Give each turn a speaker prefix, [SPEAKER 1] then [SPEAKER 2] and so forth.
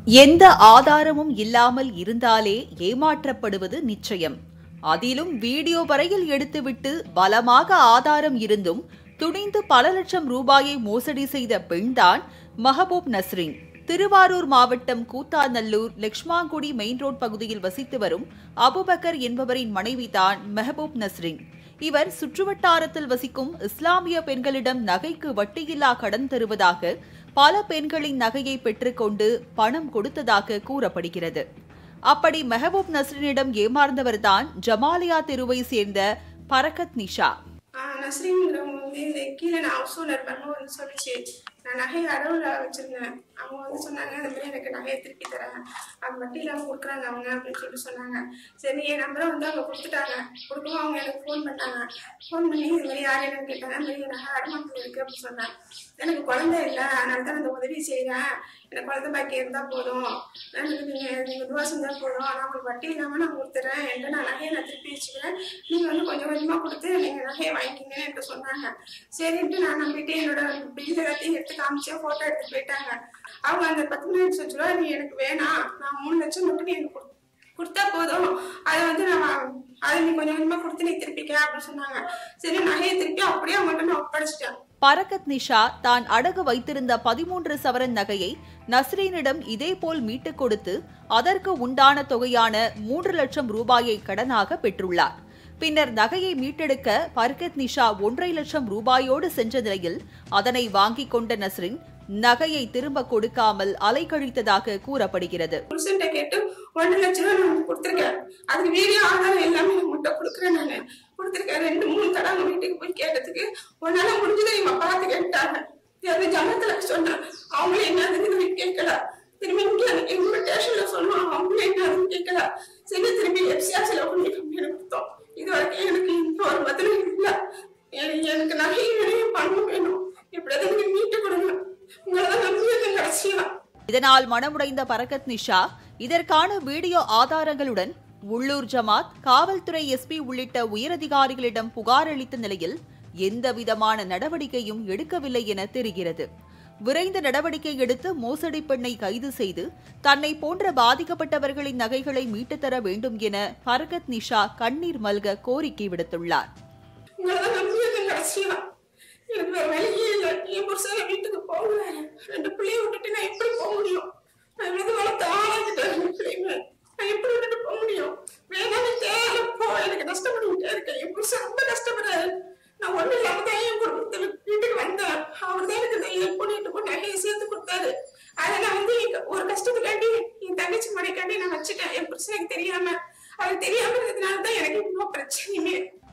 [SPEAKER 1] எந்த ஆதாரமும் இல்லாமல் இருந்தாலே ஏமாற்றப்படுவது நிச்சயம் அதிலும் வீடியோ வரையில் எடுத்துவிட்டு பலமாக ஆதாரம் இருந்தும் துணிந்து பல லட்சம் ரூபாயை மோசடி செய்த பெண்தான் மஹபூப் நஸ்ரின் திருவாரூர் மாவட்டம் கூத்தாநல்லூர் லக்ஷ்மாங்குடி மெயின் ரோட் பகுதியில் வசித்து வரும் அபுபக்கர் என்பவரின் மனைவிதான் மெஹபூப் நஸ்ரின் இவர் சுற்றுவட்டாரத்தில் வசிக்கும் இஸ்லாமிய பெண்களிடம் நகைக்கு வட்டியில்லா கடன் தருவதாக பல பெண்களின் நகையை பெற்றுக்கொண்டு பணம் கொடுத்ததாக கூறப்படுகிறது அப்படி மெஹபூப் நஸ்ரினிடம் ஏமாந்தவர்தான் ஜமாலியா தெருவை சேர்ந்த பரகத் நிஷா
[SPEAKER 2] ஆஹ் நஸ்ரீன்ங்கிறவங்க வந்து கீழே நான் ஹவுஸ் ஓனர் பண்ண வந்து சொல்லிச்சு நான் நகை அடவுல வச்சிருந்தேன் அவங்க வந்து சொன்னாங்க இந்த மாதிரி எனக்கு நகையை திருப்பி தரேன் அது வட்டி இல்லாமல் கொடுக்குறாங்க அவங்க அப்படின்னு சொல்லிட்டு சொன்னாங்க சரி என் நம்பரை வந்து அவங்க கொடுத்துட்டாங்க கொடுக்கவும் அவங்க எனக்கு ஃபோன் பண்ணாங்க ஃபோன் பண்ணி இது மாதிரி யார் என்னன்னு கேட்டாங்க இந்த மாதிரி நகை அடமானத்தில் இருக்கு அப்படின்னு சொன்னேன் எனக்கு குழந்தை இல்லை அதனால தான் அந்த உதவி செய்கிறேன் எனக்கு குழந்தை பாக்கி இருந்தால் போதும் எனக்கு நீங்கள் நீங்கள் ரூபா செஞ்சால் போதும் ஆனால் உங்களுக்கு வட்டி இல்லாமல் நான் கொடுத்துறேன் என்கிட்ட நான் நகையை நான் திருப்பி வச்சுக்கிறேன் நீங்கள் வந்து கொஞ்சம் கொஞ்சமாக கொடுத்து நீங்கள் நகையை வாங்கிக்கிங்கன்னு எனக்கு சொன்னாங்க சரின்ட்டு நான் நம்பிட்டு என்னோட பில் எல்லாத்தையும் எடுத்து காமிச்சேன் ஃபோட்டோ எடுத்து போயிட்டாங்க அவங்க அந்த பத்து மினிட்ஸ் வச்சுருவா நீ எனக்கு வேணாம் நான் மூணு லட்சம் மட்டும் நீ எனக்கு கொடு- கொடுத்தா போதும் அதை வந்து நான் அதை நீ கொஞ்சம் கொஞ்சமாக கொடுத்து நீ திருப்பிக்க அப்படின்னு சொன்னாங்க சரி நகையை திருப்பி அப்படியே அவங்கள்ட்ட நான் ஒப்படைச்சிட்டேன்
[SPEAKER 1] பரகத் நிஷா தான் அடகு வைத்திருந்த பதிமூன்று சவரன் நகையை நஸ்ரீனிடம் இதேபோல் மீட்டுக் கொடுத்து அதற்கு உண்டான தொகையான மூன்று லட்சம் ரூபாயை கடனாக பெற்றுள்ளார் பின்னர் நகையை மீட்டெடுக்க பர்கத் நிஷா ஒன்றரை லட்சம் ரூபாயோடு சென்ற நிலையில் அதனை வாங்கிக் கொண்ட நஸ்ரின் நகையை திரும்ப கொடுக்காமல் அலைக்கழித்ததாக கூறப்படுகிறது
[SPEAKER 2] புருஷன்ட்ட கேட்டு ஒன்றரை லட்ச ரூபா நான் கொடுத்துருக்கேன் அதுக்கு வீடியோ ஆதாரம் எல்லாமே நான் முட்டை கொடுக்குறேன் நான் கொடுத்துருக்கேன் ரெண்டு மூணு தடவை அவங்க வீட்டுக்கு போய் கேட்டதுக்கு உன்னால முடிஞ்சதை இவங்க பார்த்து கேட்டாங்க அது ஜனத்துல சொன்னேன் அவங்களே என்னதுன்னு கேட்கல திரும்பி இங்கே எங்க ஸ்டேஷன்ல சொன்னோம் அவங்களே என்னதுன்னு கேட்கல சரி திரும்பி எஃப்சிஆர்சில கொண்டு கம்ப்ளைண்ட் கொடுத்தோம் இது வரைக்கும் எனக்கு இந்த ஒரு பதிலும் இல்லை எனக்கு எனக்கு நகை வேணும் பணம் வேணும் எப்படியாவது எனக்கு மீட்டு கொடுங்க உங்களை தான் நம்பி இருக்கேன் கடைசியா
[SPEAKER 1] இதனால் மனமுடைந்த பரகத் நிஷா இதற்கான வீடியோ ஆதாரங்களுடன் உள்ளூர் ஜமாத் காவல்துறை எஸ்பி உள்ளிட்ட உயரதிகாரிகளிடம் புகார் அளித்த நிலையில் எந்தவிதமான நடவடிக்கையும் எடுக்கவில்லை என தெரிகிறது விரைந்த நடவடிக்கை எடுத்து மோசடி பெண்ணை கைது செய்து தன்னை போன்ற பாதிக்கப்பட்டவர்களின் நகைகளை மீட்டுத் தர வேண்டும் என பரகத் நிஷா கண்ணீர் மல்க கோரிக்கை விடுத்துள்ளார்
[SPEAKER 2] உங்களதான் நம்பியிருக்கேன் கடைசியா எனக்கு வேற வழியே இல்லை என் புருஷன் வீட்டுக்கு போகிறாரு ரெண்டு பிள்ளைய விட்டுட்டு நான் எப்படி போக முடியும் நான் விழுது வளர்த்து ஆளாக்கிட்டேன் ரெண்டு பிள்ளைங்க நான் எப்படி விட்டுட்டு போக முடியும் வேணாலும் தேவை போ எனக்கு நஷ்டப்பட்டுக்கிட்டே இருக்கேன் என் புருஷன் ரொம்ப கஷ்டப்படுறாரு நான் ஒண்ணும் இல்லாம தான் என் குடும்பத்துல வீட்டுக்கு வந்தேன் அவர் தான் எனக்கு இந்த ஹெல்ப் பண்ணிட்டு போய் நகையை சேர்த்து கொடுத்தாரு அதை நான் வந்து எங்க- ஒரு கஷ்டத்துக்காண்டி என் தங்கச்சி மனைக்காண்டி நான் வச்சுட்டேன் என் புருஷனுக்கு தெரியாம அவருக்கு தெரியாம இருந்ததுனால தான் எனக்கு இவ்வளோ பிரச்சனையுமே